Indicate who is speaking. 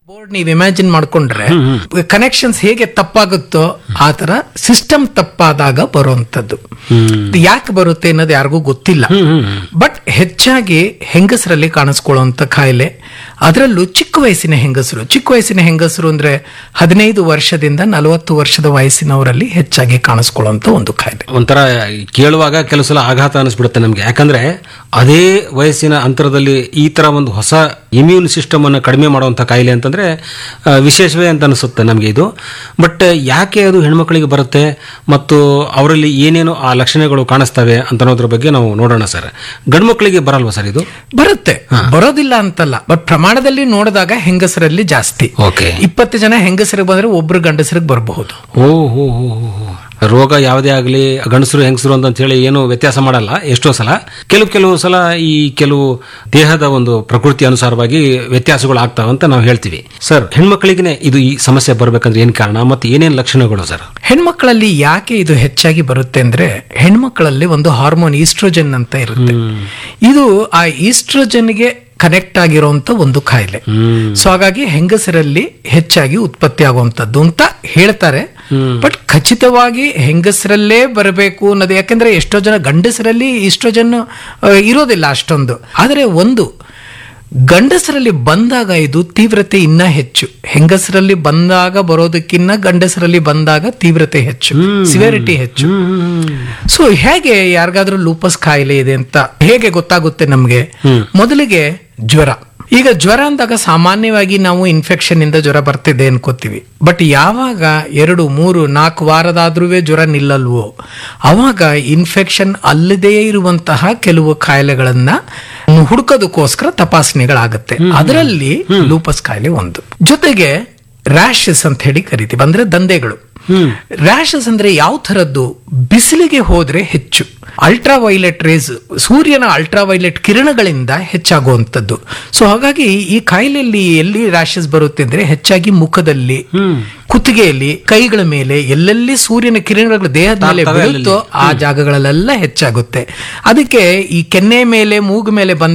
Speaker 1: Board ನೀವು imagine ಮಾಡ್ಕೊಂಡ್ರೆ connections ಹೇಗೆ ತಪ್ಪಾಗುತ್ತೋ ಆ ತರ ಸಿಸ್ಟಮ್ ತಪ್ಪಾದಾಗ ಬರುವಂತದ್ದು ಇದು ಯಾಕೆ ಬರುತ್ತೆ ಅನ್ನೋದು ಯಾರಿಗೂ ಗೊತ್ತಿಲ್ಲ ಬಟ್ ಹೆಚ್ಚಾಗಿ ಹೆಂಗಸರಲ್ಲಿ ಕಾಣಿಸ್ಕೊಳ್ಳುವಂತ ಕಾಯಿಲೆ ಅದರಲ್ಲೂ ಚಿಕ್ಕ ವಯಸ್ಸಿನ ಹೆಂಗಸರು ಚಿಕ್ಕ ವಯಸ್ಸಿನ ಹೆಂಗಸರು ಅಂದ್ರೆ ಹದಿನೈದು ವರ್ಷದಿಂದ ನಲವತ್ತು ವರ್ಷದ ವಯಸ್ಸಿನವರಲ್ಲಿ ಹೆಚ್ಚಾಗಿ ಕಾಣಿಸ್ಕೊಳ್ಳುವಂತ ಒಂದು ಕಾಯಿಲೆ
Speaker 2: ಒಂಥರ ಕೇಳುವಾಗ ಕೆಲವು ಸಲ ಆಘಾತ ಅನಿಸ್ಬಿಡುತ್ತೆ ನಮ್ಗೆ ಯಾಕಂದ್ರೆ ಅದೇ ವಯಸ್ಸಿನ ಅಂತರದಲ್ಲಿ ಈ ತರ ಒಂದು ಹೊಸ ಇಮ್ಯೂನ್ ಸಿಸ್ಟಮ್ ಅನ್ನು ಕಡಿಮೆ ಮಾಡುವಂತ ಕಾಯಿಲೆ ಅಂತಂದ್ರೆ ಆ, ವಿಶೇಷವೇ ಅಂತ ಅನಿಸುತ್ತೆ ನಮಗೆ ಇದು ಬಟ್ ಯಾಕೆ ಅದು ಹೆಣ್ಮಕ್ಳಿಗೆ ಬರುತ್ತೆ ಮತ್ತು ಅವರಲ್ಲಿ ಏನೇನು ಆ ಲಕ್ಷಣಗಳು ಕಾಣಿಸ್ತವೆ ಅಂತ ಅನ್ನೋದ್ರ ಬಗ್ಗೆ ನಾವು ನೋಡೋಣ ಸರ್ ಗಂಡು ಮಕ್ಕಳಿಗೆ ಬರಲ್ವಾ ಸರ್ ಇದು
Speaker 1: ಬರುತ್ತೆ ಬರೋದಿಲ್ಲ ಅಂತಲ್ಲ ಬಟ್ ಪ್ರಮಾಣದಲ್ಲಿ ನೋಡಿದಾಗ ಹೆಂಗಸರಲ್ಲಿ ಜಾಸ್ತಿ
Speaker 2: ಓಕೆ
Speaker 1: ಇಪ್ಪತ್ತು ಜನ ಹೆಂಗಸರಿಗೆ ಬಂದ್ರೆ ಒಬ್ರು ಗಂಡಸರಿಗೆ ಬರಬಹುದು
Speaker 2: ಓ ಹೋ ಹೋ ಹೋ ಹೋ. ರೋಗ ಯಾವುದೇ ಆಗಲಿ ಗಂಡಸರು ಹೆಂಗಸರು ಅಂತ ಹೇಳಿ ಏನು ವ್ಯತ್ಯಾಸ ಮಾಡಲ್ಲ ಎಷ್ಟೋ ಸಲ ಕೆಲವು ಕೆಲವು ಸಲ ಈ ಕೆಲವು ದೇಹದ ಒಂದು ಪ್ರಕೃತಿ ಅನುಸಾರವಾಗಿ ವ್ಯತ್ಯಾಸಗಳು ಆಗ್ತಾವ ಅಂತ ನಾವು ಹೇಳ್ತೀವಿ ಸರ್ ಹೆಣ್ಮಕ್ಳಿಗೆ ಇದು ಈ ಸಮಸ್ಯೆ ಬರ್ಬೇಕಂದ್ರೆ ಏನ್ ಕಾರಣ ಮತ್ತೆ ಏನೇನ್ ಲಕ್ಷಣಗಳು ಸರ್
Speaker 1: ಹೆಣ್ಮಕ್ಳಲ್ಲಿ ಯಾಕೆ ಇದು ಹೆಚ್ಚಾಗಿ ಬರುತ್ತೆ ಅಂದ್ರೆ ಹೆಣ್ಮಕ್ಳಲ್ಲಿ ಒಂದು ಹಾರ್ಮೋನ್ ಈಸ್ಟ್ರೋಜನ್ ಅಂತ ಇರುತ್ತೆ ಇದು ಆ ಈಸ್ಟ್ರೋಜನ್ಗೆ ಕನೆಕ್ಟ್ ಆಗಿರುವಂತ ಒಂದು ಕಾಯಿಲೆ ಸೊ ಹಾಗಾಗಿ ಹೆಂಗಸರಲ್ಲಿ ಹೆಚ್ಚಾಗಿ ಉತ್ಪತ್ತಿ ಆಗುವಂತದ್ದು ಅಂತ ಹೇಳ್ತಾರೆ ಬಟ್ ಖಚಿತವಾಗಿ ಹೆಂಗಸರಲ್ಲೇ ಬರಬೇಕು ಅನ್ನೋದು ಯಾಕಂದ್ರೆ ಎಷ್ಟೋ ಜನ ಗಂಡಸರಲ್ಲಿ ಈಸ್ಟ್ರೋಜನ್ ಆ, ಇರೋದಿಲ್ಲ ಅಷ್ಟೊಂದು ಆದರೆ ಒಂದು ಗಂಡಸರಲ್ಲಿ ಬಂದಾಗ ಇದು ತೀವ್ರತೆ ಇನ್ನ ಹೆಚ್ಚು ಹೆಂಗಸರಲ್ಲಿ ಬಂದಾಗ ಬರೋದಕ್ಕಿನ್ನ ಗಂಡಸರಲ್ಲಿ ಬಂದಾಗ ತೀವ್ರತೆ ಹೆಚ್ಚು ಸಿವಿಯರಿಟಿ ಹೆಚ್ಚು ಸೊ ಹೇಗೆ ಯಾರಿಗಾದ್ರೂ ಲೂಪಸ್ ಕಾಯಿಲೆ ಇದೆ ಅಂತ ಹೇಗೆ ಗೊತ್ತಾಗುತ್ತೆ ನಮ್ಗೆ ಮೊದಲಿಗೆ ಜ್ವರ ಈಗ ಜ್ವರ ಅಂದಾಗ ಸಾಮಾನ್ಯವಾಗಿ ನಾವು ಇನ್ಫೆಕ್ಷನ್ ಇಂದ ಜ್ವರ ಬರ್ತಿದೆ ಅನ್ಕೋತೀವಿ ಬಟ್ ಯಾವಾಗ ಎರಡು ಮೂರು ನಾಲ್ಕು ವಾರದಾದ್ರೂ ಜ್ವರ ನಿಲ್ಲಲ್ವೋ ಅವಾಗ ಇನ್ಫೆಕ್ಷನ್ ಅಲ್ಲದೇ ಇರುವಂತಹ ಕೆಲವು ಕಾಯಿಲೆಗಳನ್ನ ಹುಡುಕೋದಕ್ಕೋಸ್ಕರ ತಪಾಸಣೆಗಳಾಗುತ್ತೆ ಅದರಲ್ಲಿ ಲೂಪಸ್ ಕಾಯಿಲೆ ಒಂದು ಜೊತೆಗೆ ರ್ಯಾಶಸ್ ಅಂತ ಹೇಳಿ ಕರಿತೀವಿ ಅಂದ್ರೆ ದಂಧೆಗಳು ರ್ಯಾಶಸ್ ಅಂದ್ರೆ ಯಾವ ಥರದ್ದು ಬಿಸಿಲಿಗೆ ಹೋದ್ರೆ ಹೆಚ್ಚು ಅಲ್ಟ್ರಾ ವೈಲೆಟ್ ರೇಸ್ ಸೂರ್ಯನ ಅಲ್ಟ್ರಾ ವೈಲೆಟ್ ಕಿರಣಗಳಿಂದ ಹೆಚ್ಚಾಗುವಂಥದ್ದು ಸೊ ಹಾಗಾಗಿ ಈ ಕಾಯಿಲೆಯಲ್ಲಿ ಎಲ್ಲಿ ರ್ಯಾಶಸ್ ಬರುತ್ತೆ ಅಂದ್ರೆ ಹೆಚ್ಚಾಗಿ ಮುಖದಲ್ಲಿ ಕುತ್ತಿಗೆಯಲ್ಲಿ ಕೈಗಳ ಮೇಲೆ ಎಲ್ಲೆಲ್ಲಿ ಸೂರ್ಯನ ಕಿರಣಗಳು ದೇಹದ ಮೇಲೆ
Speaker 2: ತಾಗ್ತವೆ
Speaker 1: ಬೀಳುತ್ತೋ ಆ ಜಾಗಗಳಲ್ಲೆಲ್ಲ ಹೆಚ್ಚಾಗುತ್ತೆ ಅದಕ್ಕೆ ಈ ಕೆನ್ನೆ ಮೇಲೆ ಮೂಗು ಮೇಲೆ ಬಂದ